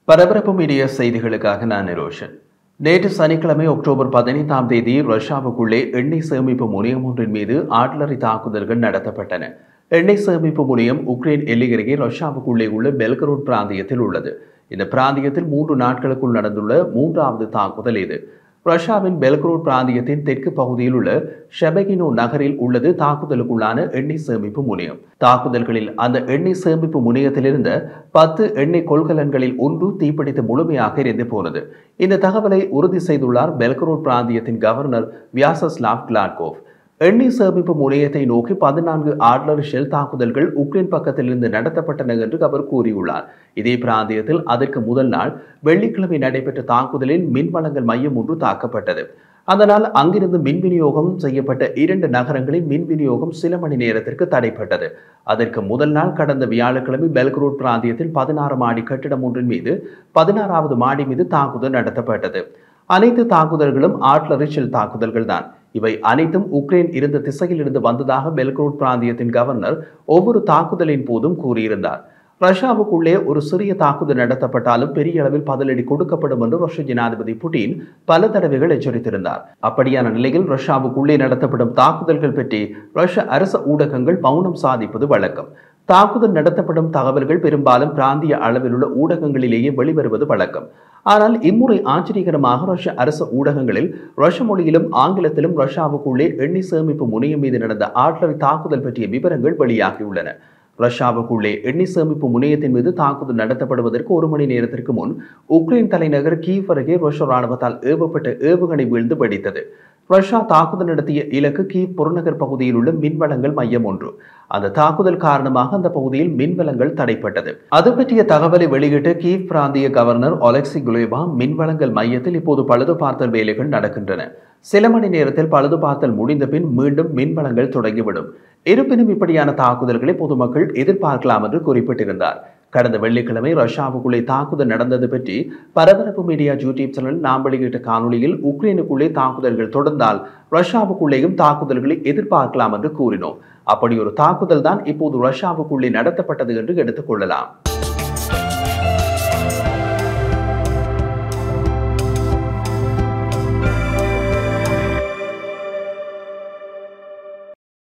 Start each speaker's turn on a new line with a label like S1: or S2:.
S1: பரபரப்பு மீடிய செய்திகளுக்காக நான் நிரோஷன் நேற்று சனிக்கிழமை அக்டோபர் பதினைந்தாம் தேதி ரஷ்யாவுக்குள்ளே எண்ணெய் சேமிப்பு முனையம் ஒன்றின் மீது ஆட்லரி தாக்குதல்கள் நடத்தப்பட்டன எண்ணெய் சேமிப்பு முனையம் உக்ரைன் எல்லை அருகே ரஷ்யாவுக்குள்ளே உள்ள பெல்கரோட் பிராந்தியத்தில் உள்ளது இந்த பிராந்தியத்தில் மூன்று நாட்களுக்குள் நடந்துள்ள மூன்றாவது தாக்குதல் இது ரஷ்யாவின் பெல்கரோட் பிராந்தியத்தின் தெற்கு பகுதியில் உள்ள ஷெபகினோ நகரில் உள்ளது தாக்குதலுக்குள்ளான எண்ணெய் சேமிப்பு முனையம் தாக்குதல்களில் அந்த எண்ணெய் சேமிப்பு முனையத்திலிருந்த பத்து எண்ணெய் கொள்கலன்களில் ஒன்று தீப்பிடித்து முழுமையாக எரிந்து போனது இந்த தகவலை உறுதி செய்துள்ளார் பெல்கரோட் பிராந்தியத்தின் கவர்னர் வியாசஸ்லாவ் கிளாட்கோவ் எண்ணெய் சேமிப்பு முனையத்தை நோக்கி பதினான்கு ஆட்லர் ஷெல் தாக்குதல்கள் உக்ரைன் பக்கத்திலிருந்து நடத்தப்பட்டன என்று அவர் கூறியுள்ளார் இதே பிராந்தியத்தில் அதற்கு முதல் நாள் வெள்ளிக்கிழமை நடைபெற்ற தாக்குதலில் மின்வளங்கள் மையம் ஒன்று தாக்கப்பட்டது அதனால் அங்கிருந்து மின் விநியோகம் செய்யப்பட்ட இரண்டு நகரங்களின் மின் விநியோகம் சில மணி நேரத்திற்கு தடைப்பட்டது அதற்கு முதல் நாள் கடந்த வியாழக்கிழமை பெல்கரோட் பிராந்தியத்தில் பதினாறு மாடி கட்டிடம் ஒன்றின் மீது பதினாறாவது மாடி மீது தாக்குதல் நடத்தப்பட்டது அனைத்து தாக்குதல்களும் ஆட்லரி ஷெல் தாக்குதல்கள் தான் இவை அனைத்தும் உக்ரைன் இருந்த திசையில் இருந்து வந்ததாக பெல்கரோட் பிராந்தியத்தின் கவர்னர் ஒவ்வொரு தாக்குதலின் போதும் கூறியிருந்தார் ரஷ்யாவுக்குள்ளே ஒரு சிறிய தாக்குதல் நடத்தப்பட்டாலும் பெரிய அளவில் பதிலடி கொடுக்கப்படும் என்று ரஷ்ய ஜனாதிபதி புட்டின் பல தடவைகள் எச்சரித்திருந்தார் அப்படியான நிலையில் ரஷ்யாவுக்குள்ளே நடத்தப்படும் தாக்குதல்கள் பற்றி ரஷ்ய அரச ஊடகங்கள் மௌனம் சாதிப்பது வழக்கம் தாக்குதல் நடத்தப்படும் தகவல்கள் பெரும்பாலும் பிராந்திய அளவில் உள்ள ஊடகங்களிலேயே வெளிவருவது வழக்கம் ஆனால் இம்முறை ஆச்சரியகரமாக ரஷ்ய அரசு ஊடகங்களில் ரஷ்ய மொழியிலும் ஆங்கிலத்திலும் ரஷ்யாவுக்குள்ளே எண்ணெய் சேமிப்பு முனையம் மீது நடந்த ஆட்லரி தாக்குதல் பற்றிய விவரங்கள் வெளியாகியுள்ளன ரஷ்யாவுக்குள்ளே எண்ணெய் சேமிப்பு முனையத்தின் மீது தாக்குதல் நடத்தப்படுவதற்கு ஒரு மணி நேரத்திற்கு முன் உக்ரைன் தலைநகர் கீவ் அருகே ரஷ்ய ராணுவத்தால் ஏவப்பட்ட ஏவுகணை வீழ்ந்து வெடித்தது ரஷ்யா தாக்குதல் நடத்திய இலக்கு கீவ் புறநகர் பகுதியில் உள்ள மின்வளங்கள் மையம் ஒன்று அந்த தாக்குதல் காரணமாக அந்த பகுதியில் மின்வளங்கள் தடைப்பட்டது அது பற்றிய தகவலை வெளியிட்ட கீவ் பிராந்திய கவர்னர் ஒலெக்சி குலேவா மின்வளங்கள் மையத்தில் இப்போது பழுது பார்த்தல் வேலைகள் நடக்கின்றன சில மணி நேரத்தில் பழுது பார்த்தல் முடிந்த பின் மீண்டும் மின்வளங்கள் தொடங்கிவிடும் இருப்பினும் இப்படியான தாக்குதல்களை பொதுமக்கள் எதிர்பார்க்கலாம் என்று குறிப்பிட்டிருந்தார் கடந்த வெள்ளிக்கிழமை ரஷ்யாவுக்குள்ளே தாக்குதல் நடந்தது பற்றி பரபரப்பு மீடியா யூடியூப் சேனல் நாம் வெளியிட்ட காணொலியில் உக்ரைனுக்குள்ளே தாக்குதல்கள் தொடர்ந்தால் ரஷ்யாவுக்குள்ளேயும் தாக்குதல்களை எதிர்பார்க்கலாம் என்று கூறினோம் அப்படி ஒரு தாக்குதல் தான் இப்போது ரஷ்யாவுக்குள்ளே நடத்தப்பட்டது என்று எடுத்துக்கொள்ளலாம்